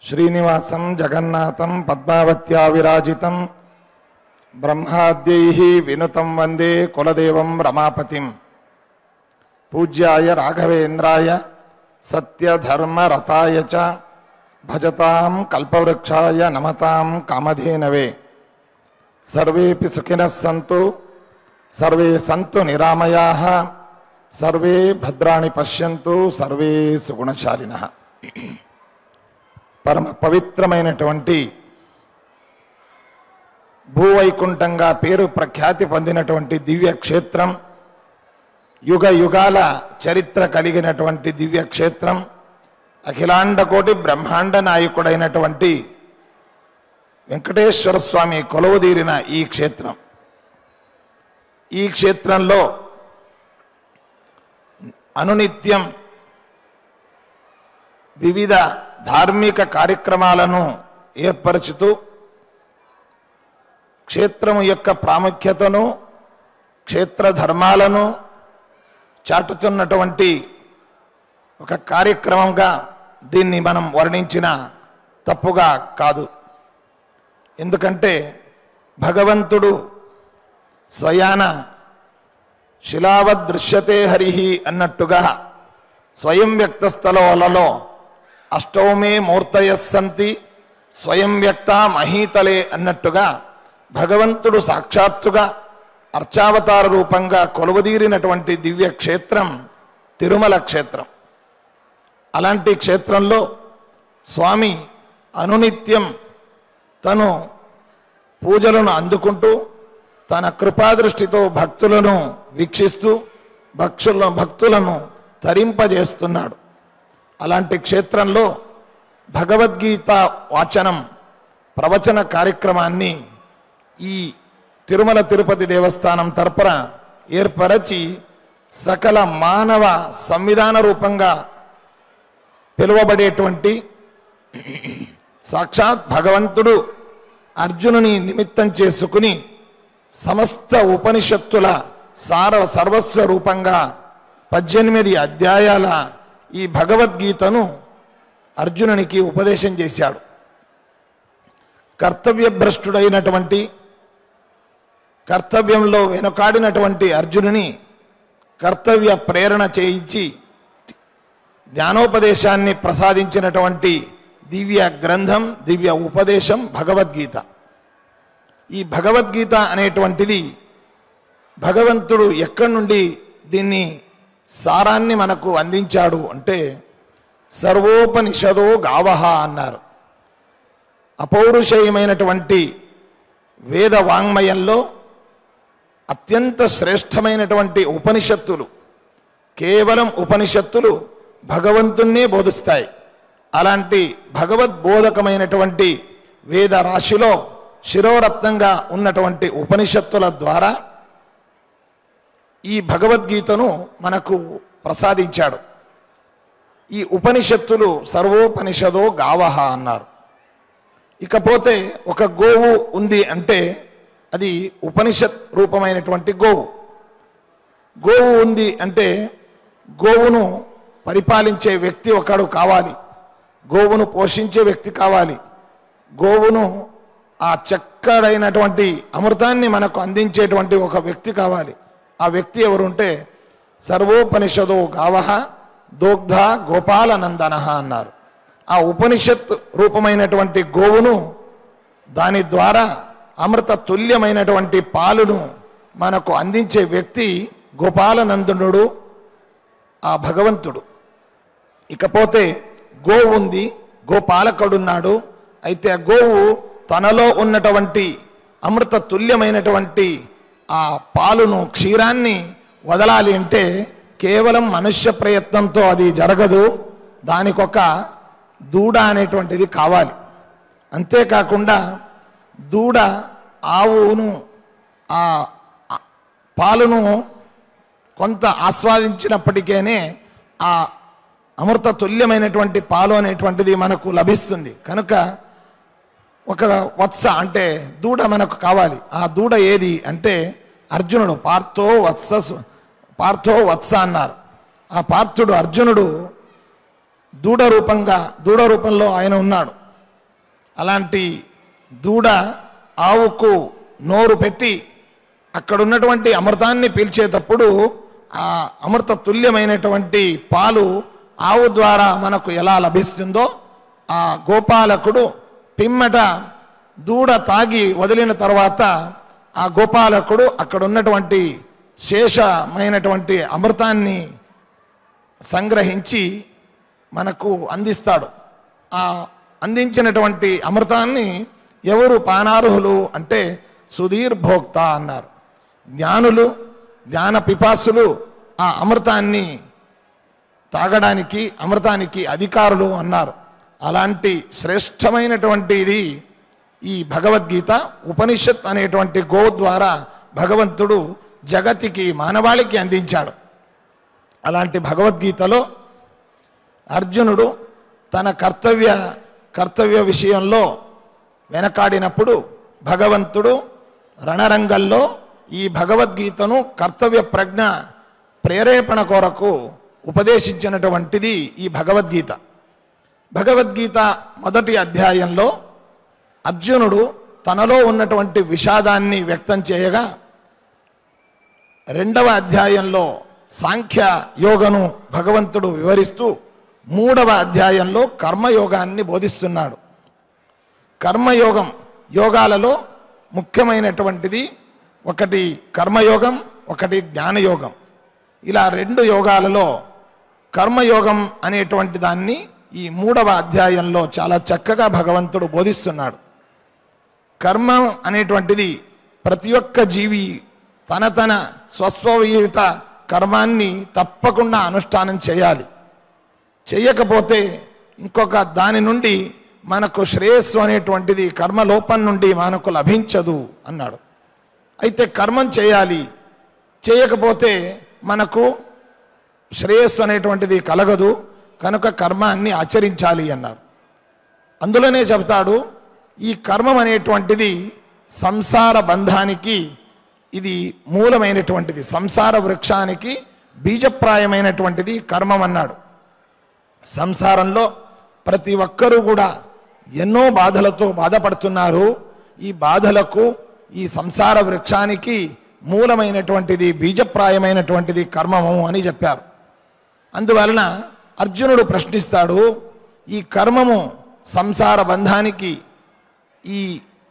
శ్రీనివాసం జగన్నాథం పద్మావత్యా విరాజితం బ్రహ్మాద్యై వినుతం వందే కులదేవం రమాపతిం పూజ్యాయ రాఘవేంద్రాయ సత్యధర్మరతాయ చ భజతాం కల్పవృక్షాయ నమతాం కామధేనవే సర్వేపి సుఖినः సంతు సర్వే సంతు నిరామయాః సర్వే భద్రాణి పశ్యంతు సర్వే సుగుణశాలినః పరమ పవిత్రమైనటువంటి భూవైకుంఠంగా పేరు ప్రఖ్యాతి పొందినటువంటి దివ్య క్షేత్రం యుగ యుగాల చరిత్ర కలిగినటువంటి దివ్య క్షేత్రం అఖిలాండ కోటి బ్రహ్మాండ నాయకుడైనటువంటి వెంకటేశ్వర స్వామి కొలువుదీరిన ఈ క్షేత్రం ఈ క్షేత్రంలో అనునిత్యం వివిధ ధార్మిక కార్యక్రమాలను ఏర్పరచుతూ క్షేత్రము యొక్క ప్రాముఖ్యతను క్షేత్ర ధర్మాలను చాటుతున్నటువంటి ఒక కార్యక్రమంగా దీన్ని మనం వర్ణించిన తప్పుగా కాదు ఎందుకంటే భగవంతుడు స్వయాన శిలావద్ దృశ్యతే హరిహి అన్నట్టుగా స్వయం వ్యక్త స్థలాలలో అష్టౌమే మూర్తయస్సంతి స్వయం వ్యక్త మహీతలే అన్నట్టుగా భగవంతుడు సాక్షాత్తుగా అర్చావతార రూపంగా కొలువదీరినటువంటి దివ్య క్షేత్రం తిరుమల క్షేత్రం అలాంటి క్షేత్రంలో స్వామి అనునిత్యం తను పూజలను అందుకుంటూ తన కృపాదృష్టితో భక్తులను వీక్షిస్తూ భక్షుల భక్తులను తరింపజేస్తున్నాడు అలాంటి క్షేత్రంలో భగవద్గీత వాచనం ప్రవచన కార్యక్రమాన్ని ఈ తిరుమల తిరుపతి దేవస్థానం తరపున ఏర్పరచి సకల మానవ సంవిధాన రూపంగా పిలువబడేటువంటి సాక్షాత్ భగవంతుడు అర్జునుని నిమిత్తం చేసుకుని సమస్త ఉపనిషత్తుల సార సర్వస్వ రూపంగా పద్దెనిమిది అధ్యాయాల ఈ భగవద్గీతను అర్జునునికి ఉపదేశం చేశాడు కర్తవ్యభ్రష్టుడైనటువంటి కర్తవ్యంలో వెనుకాడినటువంటి అర్జునుని కర్తవ్య ప్రేరణ చేయించి జ్ఞానోపదేశాన్ని ప్రసాదించినటువంటి దివ్య గ్రంథం దివ్య ఉపదేశం భగవద్గీత ఈ భగవద్గీత అనేటువంటిది భగవంతుడు ఎక్కడి నుండి దీన్ని సారాన్ని మనకు అందించాడు అంటే సర్వోపనిషదో గావహ అన్నారు అపౌరుషేయమైనటువంటి వేద వాంగ్మయంలో అత్యంత శ్రేష్టమైనటువంటి ఉపనిషత్తులు కేవలం ఉపనిషత్తులు భగవంతుణ్ణే బోధిస్తాయి అలాంటి భగవద్బోధకమైనటువంటి వేద రాశిలో శిరోరత్నంగా ఉన్నటువంటి ఉపనిషత్తుల ద్వారా ఈ భగవద్గీతను మనకు ప్రసాదించాడు ఈ ఉపనిషత్తులు సర్వోపనిషదో గావహ అన్నారు ఇకపోతే ఒక గోవు ఉంది అంటే అది ఉపనిషత్ రూపమైనటువంటి గోవు గోవు ఉంది అంటే గోవును పరిపాలించే వ్యక్తి ఒకడు కావాలి గోవును పోషించే వ్యక్తి కావాలి గోవును ఆ చక్కడైనటువంటి అమృతాన్ని మనకు అందించేటువంటి ఒక వ్యక్తి కావాలి ఆ వ్యక్తి ఎవరుంటే సర్వోపనిషదో గావహ దోగ్ధ గోపాలనందన అన్నారు ఆ ఉపనిషత్ రూపమైనటువంటి గోవును దాని ద్వారా అమృత తుల్యమైనటువంటి పాలును మనకు అందించే వ్యక్తి గోపాలనందనుడు ఆ భగవంతుడు ఇకపోతే గోవు ఉంది గోపాలకుడున్నాడు అయితే ఆ గోవు తనలో ఉన్నటువంటి అమృత తుల్యమైనటువంటి ఆ పాలును క్షీరాన్ని వదలాలి అంటే కేవలం మనుష్య ప్రయత్నంతో అది జరగదు దానికొక దూడ అనేటువంటిది కావాలి అంతేకాకుండా దూడ ఆవును ఆ ఆ పాలును కొంత ఆస్వాదించినప్పటికేనే ఆ అమృత తుల్యమైనటువంటి పాలు అనేటువంటిది మనకు లభిస్తుంది కనుక ఒక వత్స అంటే దూడ మనకు కావాలి ఆ దూడ ఏది అంటే అర్జునుడు పార్థో వత్స పార్థో వత్స అన్నారు ఆ పార్థుడు అర్జునుడు దూడ రూపంగా దూడ రూపంలో ఆయన ఉన్నాడు అలాంటి దూడ ఆవుకు నోరు పెట్టి అక్కడ ఉన్నటువంటి అమృతాన్ని పీల్చేటప్పుడు ఆ అమృత తుల్యమైనటువంటి పాలు ఆవు ద్వారా మనకు ఎలా లభిస్తుందో ఆ గోపాలకుడు పిమ్మట దూడ తాగి వదిలిన తర్వాత ఆ గోపాలకుడు అక్కడ ఉన్నటువంటి శేషమైనటువంటి అమృతాన్ని సంగ్రహించి మనకు అందిస్తాడు ఆ అందించినటువంటి అమృతాన్ని ఎవరు పానార్హులు అంటే సుధీర్ భోక్త అన్నారు జ్ఞానులు జ్ఞాన పిపాసులు ఆ అమృతాన్ని తాగడానికి అమృతానికి అధికారులు అన్నారు అలాంటి శ్రేష్టమైనటువంటిది ఈ భగవద్గీత ఉపనిషత్ అనేటువంటి గో ద్వారా భగవంతుడు జగతికి మానవాళికి అందించాడు అలాంటి భగవద్గీతలో అర్జునుడు తన కర్తవ్య కర్తవ్య విషయంలో వెనకాడినప్పుడు భగవంతుడు రణరంగంలో ఈ భగవద్గీతను కర్తవ్య ప్రజ్ఞ ప్రేరేపణ కొరకు ఉపదేశించినటువంటిది ఈ భగవద్గీత భగవద్గీత మొదటి అధ్యాయంలో అర్జునుడు తనలో ఉన్నటువంటి విషాదాన్ని వ్యక్తం చేయగా రెండవ అధ్యాయంలో సాంఖ్య యోగను భగవంతుడు వివరిస్తూ మూడవ అధ్యాయంలో కర్మయోగాన్ని బోధిస్తున్నాడు కర్మయోగం యోగాలలో ముఖ్యమైనటువంటిది ఒకటి కర్మయోగం ఒకటి జ్ఞానయోగం ఇలా రెండు యోగాలలో కర్మయోగం అనేటువంటి దాన్ని ఈ మూడవ అధ్యాయంలో చాలా చక్కగా భగవంతుడు బోధిస్తున్నాడు కర్మం అనేటువంటిది ప్రతి ఒక్క జీవి తన తన స్వస్వవిహిత కర్మాన్ని తప్పకుండా అనుష్ఠానం చేయాలి చేయకపోతే ఇంకొక దాని నుండి మనకు శ్రేయస్సు అనేటువంటిది కర్మలోపం నుండి మనకు లభించదు అన్నాడు అయితే కర్మం చేయాలి చేయకపోతే మనకు శ్రేయస్సు అనేటువంటిది కలగదు కనుక కర్మాన్ని ఆచరించాలి అన్నారు అందులోనే చెబుతాడు ఈ కర్మం అనేటువంటిది సంసార బంధానికి ఇది మూలమైనటువంటిది సంసార వృక్షానికి బీజప్రాయమైనటువంటిది కర్మం అన్నాడు సంసారంలో ప్రతి ఒక్కరూ కూడా ఎన్నో బాధలతో బాధపడుతున్నారు ఈ బాధలకు ఈ సంసార వృక్షానికి మూలమైనటువంటిది బీజప్రాయమైనటువంటిది కర్మము అని చెప్పారు అందువలన అర్జునుడు ప్రశ్నిస్తాడు ఈ కర్మము సంసార బంధానికి ఈ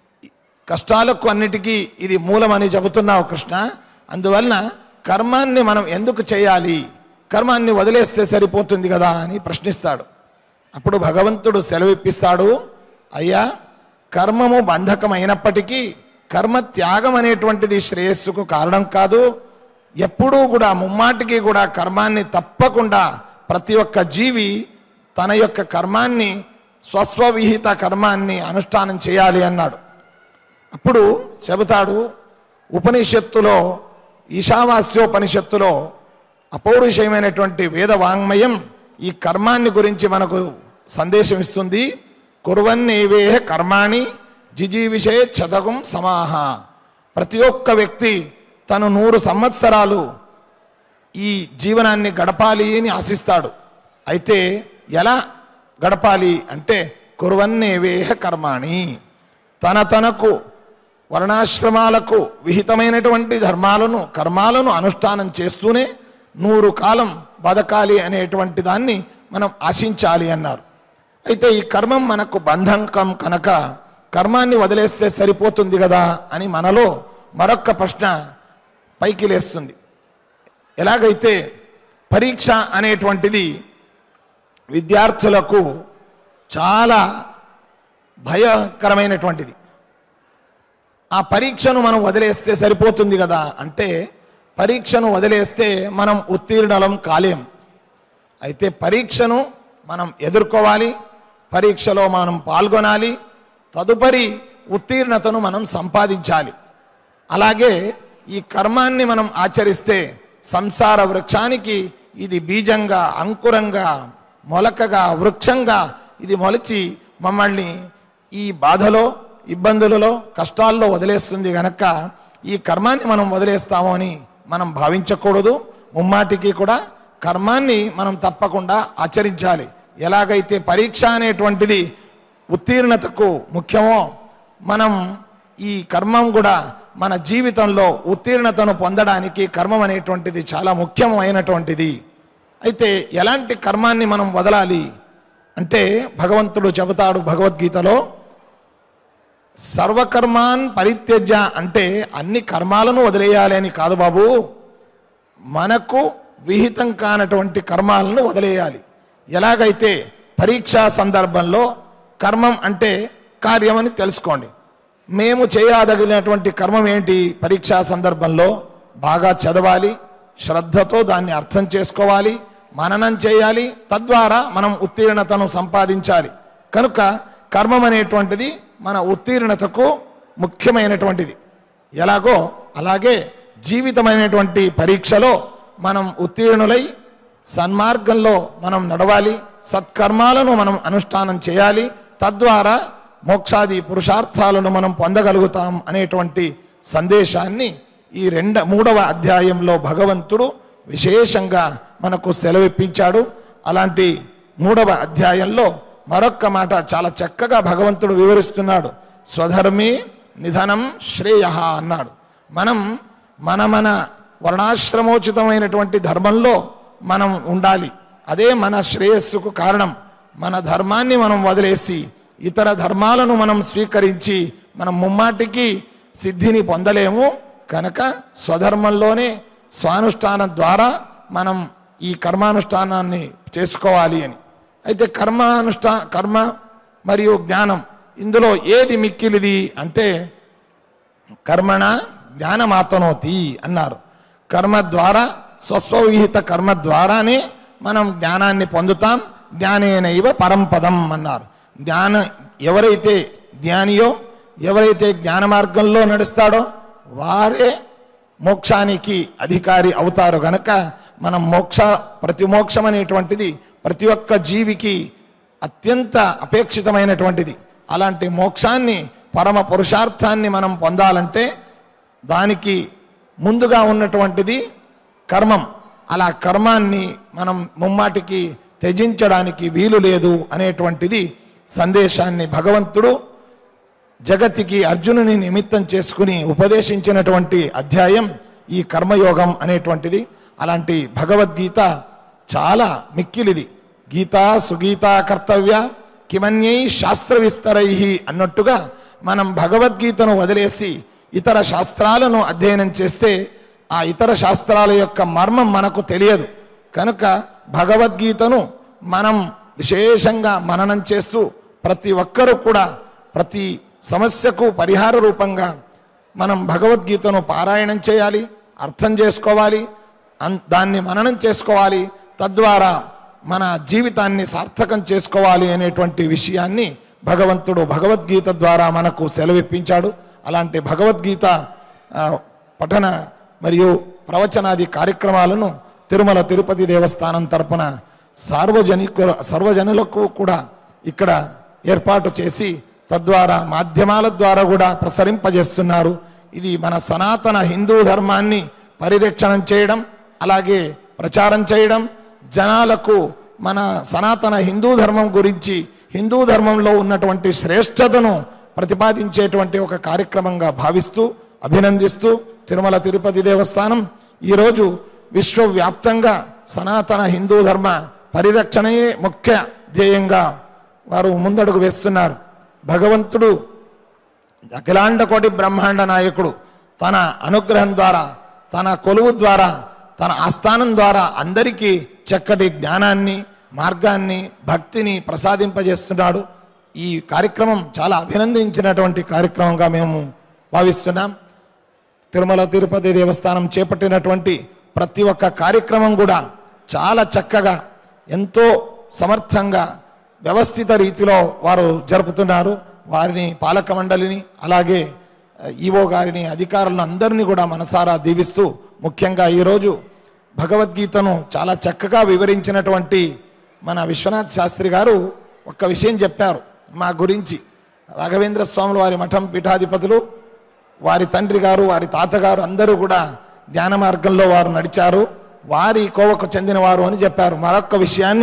కష్టాలకు అన్నిటికీ ఇది మూలమని చెబుతున్నావు కృష్ణ అందువలన కర్మాన్ని మనం ఎందుకు చేయాలి కర్మాన్ని వదిలేస్తే సరిపోతుంది కదా అని ప్రశ్నిస్తాడు అప్పుడు భగవంతుడు సెలవిప్పిస్తాడు అయ్యా కర్మము బంధకమైనప్పటికీ కర్మ త్యాగం అనేటువంటిది శ్రేయస్సుకు కారణం కాదు ఎప్పుడూ కూడా ముమ్మాటికి కూడా కర్మాన్ని తప్పకుండా ప్రతి ఒక్క జీవి తన యొక్క కర్మాన్ని స్వస్వవిహిత కర్మాన్ని అనుష్ఠానం చేయాలి అన్నాడు అప్పుడు చెబుతాడు ఉపనిషత్తులో ఈశావాస్యోపనిషత్తులో అపౌరుషయమైనటువంటి వేద వాంగ్మయం ఈ కర్మాన్ని గురించి మనకు సందేశం ఇస్తుంది కుర్వన్నేవే కర్మాణి జిజీవిషే చదగం సమాహ ప్రతి ఒక్క వ్యక్తి తను నూరు సంవత్సరాలు ఈ జీవనాన్ని గడపాలి అని ఆశిస్తాడు అయితే ఎలా గడపాలి అంటే కుర్వన్నేవేహ కర్మాణి తన తనకు వర్ణాశ్రమాలకు విహితమైనటువంటి ధర్మాలను కర్మాలను అనుష్ఠానం చేస్తూనే నూరు కాలం బతకాలి అనేటువంటి దాన్ని మనం ఆశించాలి అన్నారు అయితే ఈ కర్మం మనకు బంధకం కనుక కర్మాన్ని వదిలేస్తే సరిపోతుంది కదా అని మనలో మరొక్క ప్రశ్న పైకి లేస్తుంది ఎలాగైతే పరీక్ష అనేటువంటిది విద్యార్థులకు చాలా భయంకరమైనటువంటిది ఆ పరీక్షను మనం వదిలేస్తే సరిపోతుంది కదా అంటే పరీక్షను వదిలేస్తే మనం ఉత్తీర్ణలం కాలేం అయితే పరీక్షను మనం ఎదుర్కోవాలి పరీక్షలో మనం పాల్గొనాలి తదుపరి ఉత్తీర్ణతను మనం సంపాదించాలి అలాగే ఈ కర్మాన్ని మనం ఆచరిస్తే సంసార వృక్షానికి ఇది బీజంగా అంకురంగా మొలకగా వృక్షంగా ఇది మొలిచి మమ్మల్ని ఈ బాధలో ఇబ్బందులలో కష్టాల్లో వదిలేస్తుంది గనక ఈ కర్మాన్ని మనం వదిలేస్తాము అని మనం భావించకూడదు ముమ్మాటికి కూడా కర్మాన్ని మనం తప్పకుండా ఆచరించాలి ఎలాగైతే పరీక్ష అనేటువంటిది ఉత్తీర్ణతకు ముఖ్యమో మనం ఈ కర్మం కూడా మన జీవితంలో ఉత్తీర్ణతను పొందడానికి కర్మం అనేటువంటిది చాలా ముఖ్యమైనటువంటిది అయితే ఎలాంటి కర్మాన్ని మనం వదలాలి అంటే భగవంతుడు చెబుతాడు భగవద్గీతలో సర్వకర్మాన్ పరిత్యజ్య అంటే అన్ని కర్మాలను వదిలేయాలి అని కాదు బాబు మనకు విహితం కానటువంటి కర్మాలను వదిలేయాలి ఎలాగైతే పరీక్షా సందర్భంలో కర్మం అంటే కార్యమని తెలుసుకోండి మేము చేయదగినటువంటి కర్మం ఏంటి పరీక్షా సందర్భంలో బాగా చదవాలి శ్రద్ధతో దాన్ని అర్థం చేసుకోవాలి మననం చేయాలి తద్వారా మనం ఉత్తీర్ణతను సంపాదించాలి కనుక కర్మం అనేటువంటిది మన ఉత్తీర్ణతకు ముఖ్యమైనటువంటిది ఎలాగో అలాగే జీవితమైనటువంటి పరీక్షలో మనం ఉత్తీర్ణులై సన్మార్గంలో మనం నడవాలి సత్కర్మాలను మనం అనుష్ఠానం చేయాలి తద్వారా మోక్షాది పురుషార్థాలను మనం పొందగలుగుతాం అనేటువంటి సందేశాన్ని ఈ రెండ మూడవ అధ్యాయంలో భగవంతుడు విశేషంగా మనకు సెలవిప్పించాడు అలాంటి మూడవ అధ్యాయంలో మరొక్క మాట చాలా చక్కగా భగవంతుడు వివరిస్తున్నాడు స్వధర్మే నిధనం శ్రేయ అన్నాడు మనం మన మన వర్ణాశ్రమోచితమైనటువంటి ధర్మంలో మనం ఉండాలి అదే మన శ్రేయస్సుకు కారణం మన ధర్మాన్ని మనం వదిలేసి ఇతర ధర్మాలను మనం స్వీకరించి మనం ముమ్మాటికి సిద్ధిని పొందలేము కనుక స్వధర్మంలోనే స్వానుష్ఠానం ద్వారా మనం ఈ కర్మానుష్ఠానాన్ని చేసుకోవాలి అని అయితే కర్మానుష్ఠా కర్మ మరియు జ్ఞానం ఇందులో ఏది మిక్కిలిది అంటే కర్మణ జ్ఞానమాతనోతి అన్నారు కర్మ ద్వారా స్వస్వవిహిత కర్మ ద్వారానే మనం జ్ఞానాన్ని పొందుతాం జ్ఞానేనైవ పరంపదం అన్నారు జ్ఞాన ఎవరైతే జ్ఞానియో ఎవరైతే జ్ఞాన మార్గంలో నడుస్తాడో వారే మోక్షానికి అధికారి అవుతారు గనక మనం మోక్ష ప్రతి మోక్షం అనేటువంటిది ప్రతి ఒక్క జీవికి అత్యంత అపేక్షితమైనటువంటిది అలాంటి మోక్షాన్ని పరమ పురుషార్థాన్ని మనం పొందాలంటే దానికి ముందుగా ఉన్నటువంటిది కర్మం అలా కర్మాన్ని మనం ముమ్మాటికి త్యజించడానికి వీలు లేదు అనేటువంటిది సందేశాన్ని భగవంతుడు జగతికి అర్జునుని నిమిత్తం చేసుకుని ఉపదేశించినటువంటి అధ్యాయం ఈ కర్మయోగం అనేటువంటిది అలాంటి భగవద్గీత చాలా మిక్కిలిది గీత సుగీత కర్తవ్య కిమన్యై శాస్త్ర విస్తరై అన్నట్టుగా మనం భగవద్గీతను వదిలేసి ఇతర శాస్త్రాలను అధ్యయనం చేస్తే ఆ ఇతర శాస్త్రాల యొక్క మర్మం మనకు తెలియదు కనుక భగవద్గీతను మనం విశేషంగా మననం చేస్తూ ప్రతి ఒక్కరూ కూడా ప్రతి సమస్యకు పరిహార రూపంగా మనం భగవద్గీతను పారాయణం చేయాలి అర్థం చేసుకోవాలి అన్- దాన్ని మననం చేసుకోవాలి తద్వారా మన జీవితాన్ని సార్థకం చేసుకోవాలి అనేటువంటి విషయాన్ని భగవంతుడు భగవద్గీత ద్వారా మనకు సెలవిప్పించాడు అలాంటి భగవద్గీత ఆ, పఠన మరియు ప్రవచనాది కార్యక్రమాలను తిరుమల తిరుపతి దేవస్థానం తరపున సార్వజనిక సర్వజనులకు కూడా ఇక్కడ ఏర్పాటు చేసి తద్వారా మాధ్యమాల ద్వారా కూడా ప్రసరింపజేస్తున్నారు ఇది మన సనాతన హిందూ ధర్మాన్ని పరిరక్షణం చేయడం అలాగే ప్రచారం చేయడం జనాలకు మన సనాతన హిందూ ధర్మం గురించి హిందూ ధర్మంలో ఉన్నటువంటి శ్రేష్టతను ప్రతిపాదించేటువంటి ఒక కార్యక్రమంగా భావిస్తూ అభినందిస్తూ తిరుమల తిరుపతి దేవస్థానం ఈరోజు విశ్వవ్యాప్తంగా సనాతన హిందూ ధర్మ పరిరక్షణయే ముఖ్య ధ్యేయంగా వారు ముందడుగు వేస్తున్నారు భగవంతుడు అఖిలాండ కోటి బ్రహ్మాండ నాయకుడు తన అనుగ్రహం ద్వారా తన కొలువు ద్వారా తన ఆస్థానం ద్వారా అందరికీ చక్కటి జ్ఞానాన్ని మార్గాన్ని భక్తిని ప్రసాదింపజేస్తున్నాడు ఈ కార్యక్రమం చాలా అభినందించినటువంటి కార్యక్రమంగా మేము భావిస్తున్నాం తిరుమల తిరుపతి దేవస్థానం చేపట్టినటువంటి ప్రతి ఒక్క కార్యక్రమం కూడా చాలా చక్కగా ఎంతో సమర్థంగా వ్యవస్థిత రీతిలో వారు జరుపుతున్నారు వారిని పాలక మండలిని అలాగే ఈవో గారిని అధికారులను అందరినీ కూడా మనసారా దీవిస్తూ ముఖ్యంగా ఈరోజు భగవద్గీతను చాలా చక్కగా వివరించినటువంటి మన విశ్వనాథ్ శాస్త్రి గారు ఒక్క విషయం చెప్పారు మా గురించి రాఘవేంద్ర స్వాముల వారి మఠం పీఠాధిపతులు వారి తండ్రి గారు వారి తాతగారు అందరూ కూడా జ్ఞాన మార్గంలో వారు నడిచారు వారి కోవకు చెందినవారు అని చెప్పారు మరొక విషయాన్ని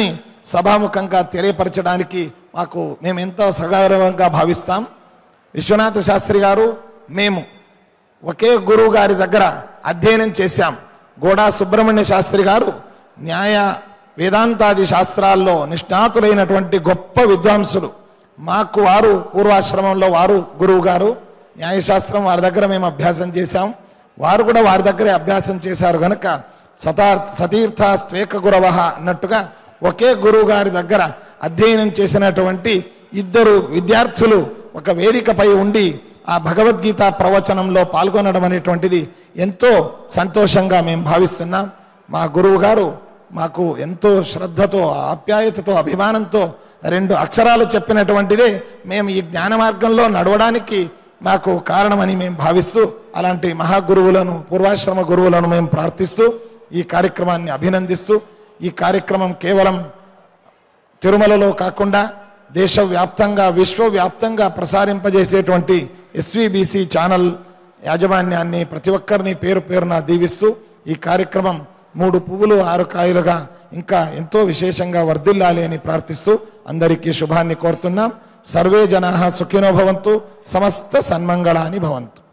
సభాముఖంగా తెలియపరచడానికి మాకు మేము ఎంతో సగౌరవంగా భావిస్తాం విశ్వనాథ శాస్త్రి గారు మేము ఒకే గురువు గారి దగ్గర అధ్యయనం చేశాం గోడా సుబ్రహ్మణ్య శాస్త్రి గారు న్యాయ వేదాంతాది శాస్త్రాల్లో నిష్ణాతులైనటువంటి గొప్ప విద్వాంసులు మాకు వారు పూర్వాశ్రమంలో వారు గురువు గారు న్యాయశాస్త్రం వారి దగ్గర మేము అభ్యాసం చేశాం వారు కూడా వారి దగ్గరే అభ్యాసం చేశారు గనక సతా సతీర్థ స్వేక గురవ అన్నట్టుగా ఒకే గురువు గారి దగ్గర అధ్యయనం చేసినటువంటి ఇద్దరు విద్యార్థులు ఒక వేదికపై ఉండి ఆ భగవద్గీత ప్రవచనంలో పాల్గొనడం అనేటువంటిది ఎంతో సంతోషంగా మేము భావిస్తున్నాం మా గురువు గారు మాకు ఎంతో శ్రద్ధతో ఆప్యాయతతో అభిమానంతో రెండు అక్షరాలు చెప్పినటువంటిదే మేము ఈ జ్ఞాన మార్గంలో నడవడానికి మాకు కారణమని మేము భావిస్తూ అలాంటి మహాగురువులను పూర్వాశ్రమ గురువులను మేము ప్రార్థిస్తూ ఈ కార్యక్రమాన్ని అభినందిస్తూ ఈ కార్యక్రమం కేవలం తిరుమలలో కాకుండా దేశవ్యాప్తంగా విశ్వవ్యాప్తంగా ప్రసారింపజేసేటువంటి ఎస్విబిసి ఛానల్ యాజమాన్యాన్ని ప్రతి ఒక్కరిని పేరు పేరున దీవిస్తూ ఈ కార్యక్రమం మూడు పువ్వులు ఆరు కాయలుగా ఇంకా ఎంతో విశేషంగా వర్ధిల్లాలి అని ప్రార్థిస్తూ అందరికీ శుభాన్ని కోరుతున్నాం సర్వే జనా సుఖినో భవంతు సమస్త సన్మంగళాని భవంతు